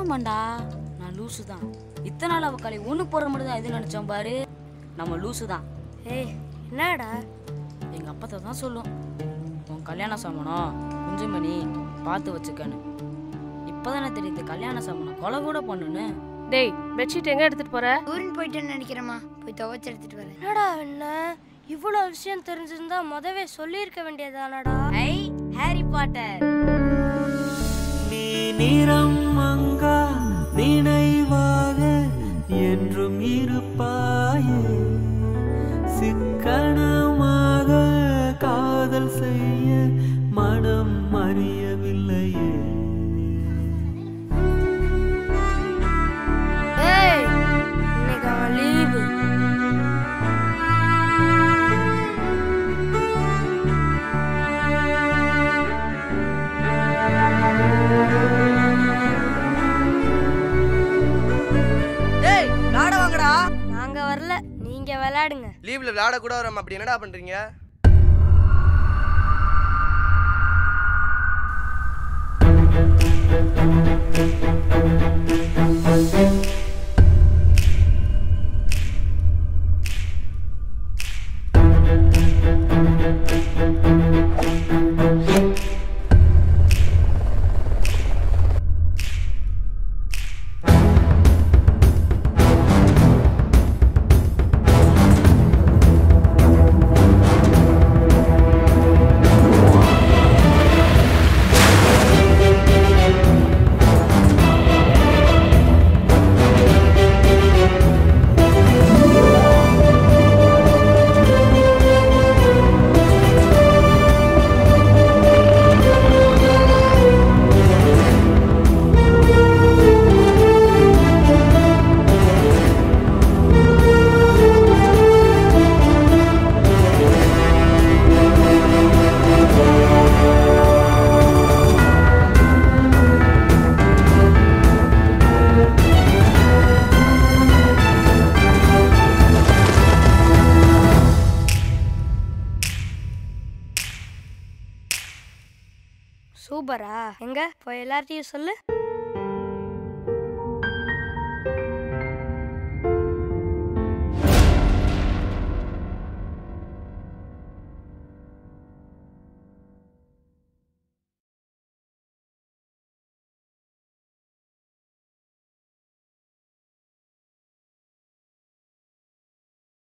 ஆமாண்டா நான் லூசு தான் இத்தனை நாள் அவ கலை ஒன்று போடுற மட்டும் தான் இது நினச்சோம் பாரு நம்ம லூசு தான் ஏய் என்னடா எங்கள் அப்பத்தை தான் சொல்லும் உன் கல்யாண சாமானம் குஞ்சுமணி பார்த்து வச்சுக்கன்னு இப்போதானே தெரியுது கல்யாண சாமானம் கொலை கூட பண்ணுன்னு டேய் பெட்ஷீட் எங்க எடுத்துட்டு போற ஊரின் போயிட்டேன்னு நினைக்கிறேம்மா போய் துவைச்சு எடுத்துட்டு வரேன் என்னடா என்ன இவ்வளோ விஷயம் தெரிஞ்சிருந்தா முதவே சொல்லியிருக்க வேண்டியதானடா ஐ ஹாரி பாட்டர் நீ நிறம் மங்கா நினைவாக என்றும் இருப்பாயே சிக்கனமாக காதல் செய்ய மனம் அறியவில்லையே ஏய் இன்னைக்கு அவன் லீவு டேய் விளாட வாங்கடா நாங்க வரல நீங்க விளையாடுங்க லீவ்ல விளாட கூட வரோம் அப்படி என்னடா பண்றீங்க சூப்பரா எங்க போய் எல்லார்ட்டையும் சொல்லு